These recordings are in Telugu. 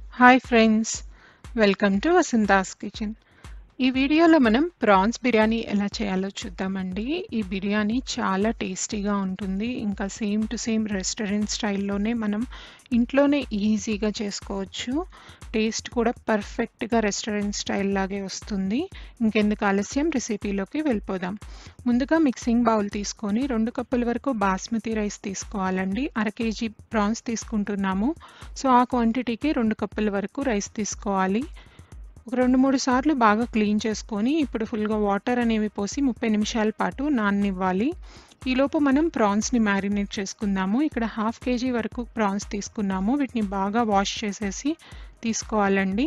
hi friends welcome to Vasantha's kitchen ఈ వీడియోలో మనం ప్రాన్స్ బిర్యానీ ఎలా చేయాలో చూద్దామండి ఈ బిర్యానీ చాలా టేస్టీగా ఉంటుంది ఇంకా సేమ్ టు సేమ్ రెస్టారెంట్ స్టైల్లోనే మనం ఇంట్లోనే ఈజీగా చేసుకోవచ్చు టేస్ట్ కూడా పర్ఫెక్ట్గా రెస్టారెంట్ స్టైల్ లాగే వస్తుంది ఇంకెందుకు ఆలస్యం రెసిపీలోకి వెళ్ళిపోదాం ముందుగా మిక్సింగ్ బౌల్ తీసుకొని రెండు కప్పుల వరకు బాస్మతి రైస్ తీసుకోవాలండి అర కేజీ ప్రాన్స్ తీసుకుంటున్నాము సో ఆ క్వాంటిటీకి రెండు కప్పుల వరకు రైస్ తీసుకోవాలి ఒక రెండు మూడు సార్లు బాగా క్లీన్ చేసుకొని ఇప్పుడు ఫుల్గా వాటర్ అనేవి పోసి ముప్పై నిమిషాల పాటు నాననివ్వాలి ఈలోపు మనం ప్రాన్స్ని మ్యారినేట్ చేసుకుందాము ఇక్కడ హాఫ్ కేజీ వరకు ప్రాన్స్ తీసుకున్నాము వీటిని బాగా వాష్ చేసేసి తీసుకోవాలండి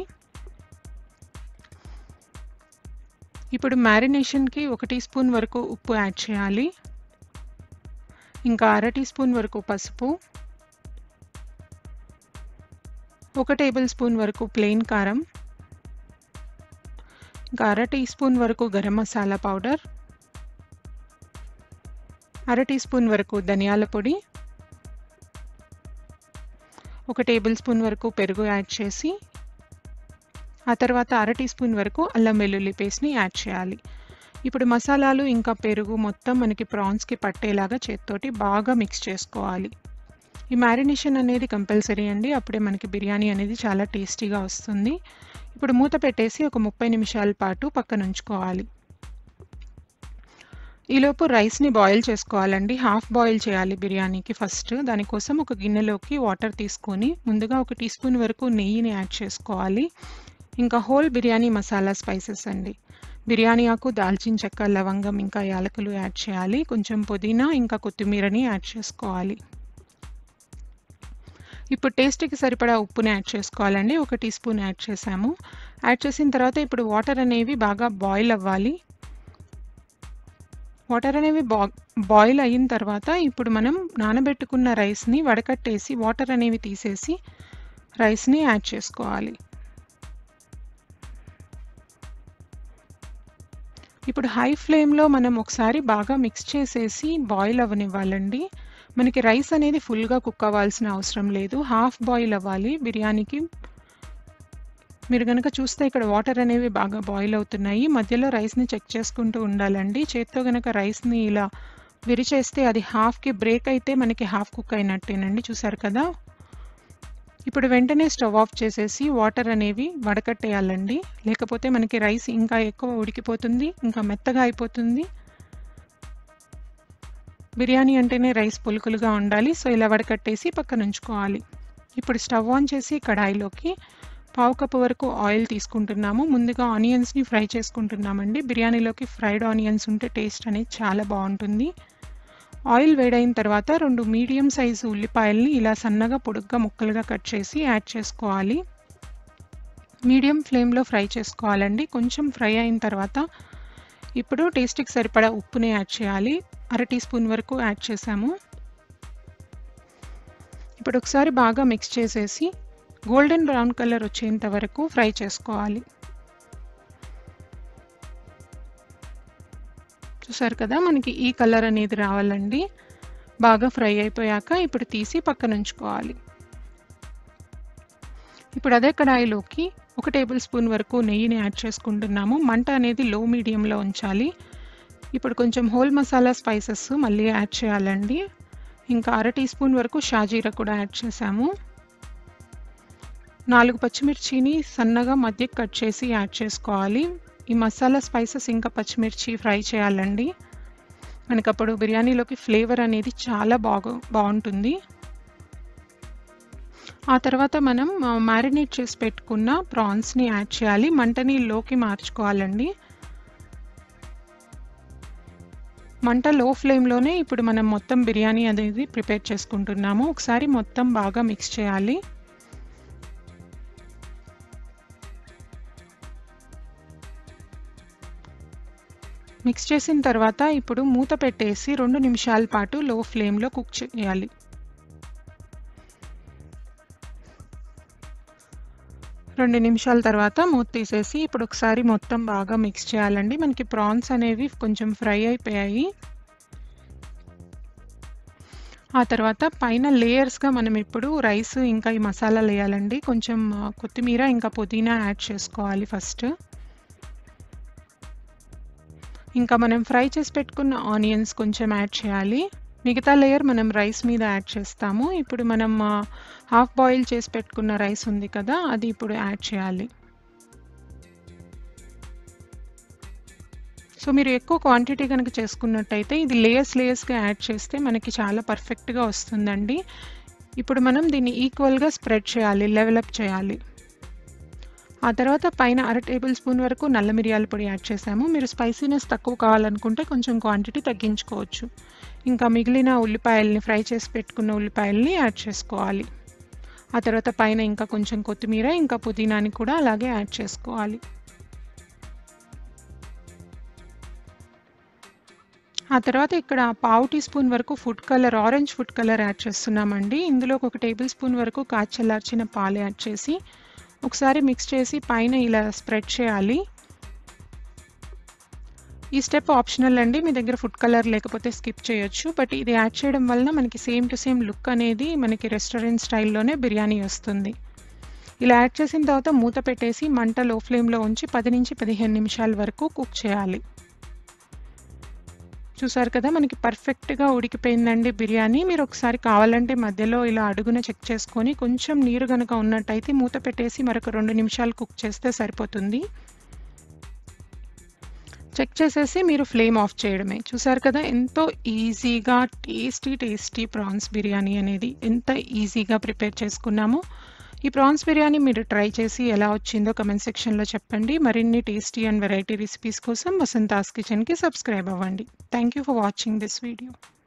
ఇప్పుడు మ్యారినేషన్కి ఒక టీ స్పూన్ వరకు ఉప్పు యాడ్ చేయాలి ఇంకా అర టీ స్పూన్ వరకు పసుపు ఒక టేబుల్ స్పూన్ వరకు ప్లెయిన్ కారం ఇంకా అర టీ స్పూన్ వరకు గరం మసాలా పౌడర్ అర టీ స్పూన్ వరకు ధనియాల పొడి ఒక టేబుల్ స్పూన్ వరకు పెరుగు యాడ్ చేసి ఆ తర్వాత అర టీ స్పూన్ వరకు అల్లం వెల్లుల్లి పేస్ట్ని యాడ్ చేయాలి ఇప్పుడు మసాలాలు ఇంకా పెరుగు మొత్తం మనకి ప్రాన్స్కి పట్టేలాగా చేత్తోటి బాగా మిక్స్ చేసుకోవాలి ఈ మ్యారినేషన్ అనేది కంపల్సరీ అండి అప్పుడే మనకి బిర్యానీ అనేది చాలా టేస్టీగా వస్తుంది ఇప్పుడు మూత పెట్టేసి ఒక ముప్పై నిమిషాల పాటు పక్కన ఉంచుకోవాలి ఈలోపు రైస్ని బాయిల్ చేసుకోవాలండి హాఫ్ బాయిల్ చేయాలి బిర్యానీకి ఫస్ట్ దానికోసం ఒక గిన్నెలోకి వాటర్ తీసుకొని ముందుగా ఒక టీ స్పూన్ వరకు నెయ్యిని యాడ్ చేసుకోవాలి ఇంకా హోల్ బిర్యానీ మసాలా స్పైసెస్ అండి బిర్యానీ ఆకు దాల్చిన చెక్క లవంగం ఇంకా యాలకులు యాడ్ చేయాలి కొంచెం పుదీనా ఇంకా కొత్తిమీరని యాడ్ చేసుకోవాలి ఇప్పుడు టేస్ట్కి సరిపడా ఉప్పుని యాడ్ చేసుకోవాలండి ఒక టీ స్పూన్ యాడ్ చేసాము యాడ్ చేసిన తర్వాత ఇప్పుడు వాటర్ అనేవి బాగా బాయిల్ అవ్వాలి వాటర్ అనేవి బా బాయిల్ అయిన తర్వాత ఇప్పుడు మనం నానబెట్టుకున్న రైస్ని వడకట్టేసి వాటర్ అనేవి తీసేసి రైస్ని యాడ్ చేసుకోవాలి ఇప్పుడు హై ఫ్లేమ్లో మనం ఒకసారి బాగా మిక్స్ చేసేసి బాయిల్ అవ్వనివ్వాలండి మనకి రైస్ అనేది ఫుల్గా కుక్ అవ్వాల్సిన అవసరం లేదు హాఫ్ బాయిల్ అవ్వాలి బిర్యానీకి మీరు కనుక చూస్తే ఇక్కడ వాటర్ అనేవి బాగా బాయిల్ అవుతున్నాయి మధ్యలో రైస్ని చెక్ చేసుకుంటూ ఉండాలండి చేత్తో కనుక రైస్ని ఇలా విరిచేస్తే అది హాఫ్కి బ్రేక్ అయితే మనకి హాఫ్ కుక్ అయినట్టేనండి చూసారు కదా ఇప్పుడు వెంటనే స్టవ్ ఆఫ్ చేసేసి వాటర్ అనేవి వడకట్టేయాలండి లేకపోతే మనకి రైస్ ఇంకా ఎక్కువ ఉడికిపోతుంది ఇంకా మెత్తగా అయిపోతుంది బిర్యానీ అంటేనే రైస్ పులుకులుగా ఉండాలి సో ఇలా వడకట్టేసి పక్కన ఉంచుకోవాలి ఇప్పుడు స్టవ్ ఆన్ చేసి కడాయిలోకి పావు కప్పు వరకు ఆయిల్ తీసుకుంటున్నాము ముందుగా ఆనియన్స్ని ఫ్రై చేసుకుంటున్నామండి బిర్యానీలోకి ఫ్రైడ్ ఆనియన్స్ ఉంటే టేస్ట్ అనేది చాలా బాగుంటుంది ఆయిల్ వేడైన తర్వాత రెండు మీడియం సైజు ఉల్లిపాయల్ని ఇలా సన్నగా పొడుగ్గా ముక్కలుగా కట్ చేసి యాడ్ చేసుకోవాలి మీడియం ఫ్లేమ్లో ఫ్రై చేసుకోవాలండి కొంచెం ఫ్రై అయిన తర్వాత ఇప్పుడు టేస్ట్కి సరిపడా ఉప్పుని యాడ్ చేయాలి అర టీ స్పూన్ వరకు యాడ్ చేసాము ఇప్పుడు ఒకసారి బాగా మిక్స్ చేసేసి గోల్డెన్ బ్రౌన్ కలర్ వచ్చేంత వరకు ఫ్రై చేసుకోవాలి చూసారు కదా మనకి ఈ కలర్ అనేది రావాలండి బాగా ఫ్రై అయిపోయాక ఇప్పుడు తీసి పక్కన ఉంచుకోవాలి ఇప్పుడు అదే కడాయిలోకి ఒక టేబుల్ స్పూన్ వరకు నెయ్యిని యాడ్ చేసుకుంటున్నాము మంట అనేది లో మీడియంలో ఉంచాలి ఇప్పుడు కొంచెం హోల్ మసాలా స్పైసెస్ మళ్ళీ యాడ్ చేయాలండి ఇంకా అర టీ స్పూన్ వరకు షాజీరా కూడా యాడ్ చేసాము నాలుగు పచ్చిమిర్చిని సన్నగా మధ్యకి కట్ చేసి యాడ్ చేసుకోవాలి ఈ మసాలా స్పైసెస్ ఇంకా పచ్చిమిర్చి ఫ్రై చేయాలండి మనకి అప్పుడు బిర్యానీలోకి ఫ్లేవర్ అనేది చాలా బాగు బాగుంటుంది ఆ తర్వాత మనం మ్యారినేట్ చేసి పెట్టుకున్న ప్రాన్స్ని యాడ్ చేయాలి మంటని లోకి మార్చుకోవాలండి మంట లో ఫ్లేమ్లోనే ఇప్పుడు మనం మొత్తం బిర్యానీ అనేది ప్రిపేర్ చేసుకుంటున్నాము ఒకసారి మొత్తం బాగా మిక్స్ చేయాలి మిక్స్ చేసిన తర్వాత ఇప్పుడు మూత పెట్టేసి రెండు నిమిషాల పాటు లో ఫ్లేమ్లో కుక్ చేయాలి రెండు నిమిషాల తర్వాత మూత తీసేసి ఇప్పుడు ఒకసారి మొత్తం బాగా మిక్స్ చేయాలండి మనకి ప్రాన్స్ అనేవి కొంచెం ఫ్రై అయిపోయాయి ఆ తర్వాత పైన లేయర్స్గా మనం ఇప్పుడు రైస్ ఇంకా ఈ మసాలాలు వేయాలండి కొంచెం కొత్తిమీర ఇంకా పుదీనా యాడ్ చేసుకోవాలి ఫస్ట్ ఇంకా మనం ఫ్రై చేసి పెట్టుకున్న ఆనియన్స్ కొంచెం యాడ్ చేయాలి మిగతా లేయర్ మనం రైస్ మీద యాడ్ చేస్తాము ఇప్పుడు మనం హాఫ్ బాయిల్ చేసి పెట్టుకున్న రైస్ ఉంది కదా అది ఇప్పుడు యాడ్ చేయాలి సో మీరు ఎక్కువ క్వాంటిటీ కనుక చేసుకున్నట్టయితే ఇది లేయర్స్ లేయర్స్గా యాడ్ చేస్తే మనకి చాలా పర్ఫెక్ట్గా వస్తుందండి ఇప్పుడు మనం దీన్ని ఈక్వల్గా స్ప్రెడ్ చేయాలి లెవెలప్ చేయాలి ఆ తర్వాత పైన అర టేబుల్ స్పూన్ వరకు నల్ల మిరియాల పొడి యాడ్ చేసాము మీరు స్పైసీనెస్ తక్కువ కావాలనుకుంటే కొంచెం క్వాంటిటీ తగ్గించుకోవచ్చు ఇంకా మిగిలిన ఉల్లిపాయల్ని ఫ్రై చేసి పెట్టుకున్న ఉల్లిపాయల్ని యాడ్ చేసుకోవాలి ఆ తర్వాత పైన ఇంకా కొంచెం కొత్తిమీర ఇంకా పుదీనాని కూడా అలాగే యాడ్ చేసుకోవాలి ఆ తర్వాత ఇక్కడ పావు టీ స్పూన్ వరకు food colour orange food colour add చేస్తున్నామండి ఇందులో ఒక టేబుల్ స్పూన్ వరకు కాచల్లార్చిన పాలు యాడ్ చేసి ఒకసారి మిక్స్ చేసి పైన ఇలా స్ప్రెడ్ చేయాలి ఈ స్టెప్ ఆప్షనల్ అండి మీ దగ్గర ఫుడ్ కలర్ లేకపోతే స్కిప్ చేయొచ్చు బట్ ఇది యాడ్ చేయడం వలన మనకి సేమ్ టు సేమ్ లుక్ అనేది మనకి రెస్టారెంట్ స్టైల్లోనే బిర్యానీ వస్తుంది ఇలా యాడ్ చేసిన తర్వాత మూత పెట్టేసి మంట లో ఫ్లేమ్లో ఉంచి పది నుంచి పదిహేను నిమిషాల వరకు కుక్ చేయాలి చూసారు కదా మనకి పర్ఫెక్ట్గా ఉడికిపోయిందండి బిర్యానీ మీరు ఒకసారి కావాలంటే మధ్యలో ఇలా అడుగున చెక్ చేసుకొని కొంచెం నీరు కనుక ఉన్నట్టయితే మూత పెట్టేసి మరొక రెండు నిమిషాలు కుక్ చేస్తే సరిపోతుంది చెక్ చేసేసి మీరు ఫ్లేమ్ ఆఫ్ చేయడమే చూసారు కదా ఎంతో ఈజీగా టేస్టీ టేస్టీ ప్రాన్స్ బిర్యానీ అనేది ఎంత ఈజీగా ప్రిపేర్ చేసుకున్నామో ఈ ప్రాన్స్ బిర్యానీ మీరు ట్రై చేసి ఎలా వచ్చిందో కమెంట్ సెక్షన్లో చెప్పండి మరిన్ని టేస్టీ అండ్ వెరైటీ రెసిపీస్ కోసం వసంతాస్ కిచెన్కి సబ్స్క్రైబ్ అవ్వండి thank you for watching this video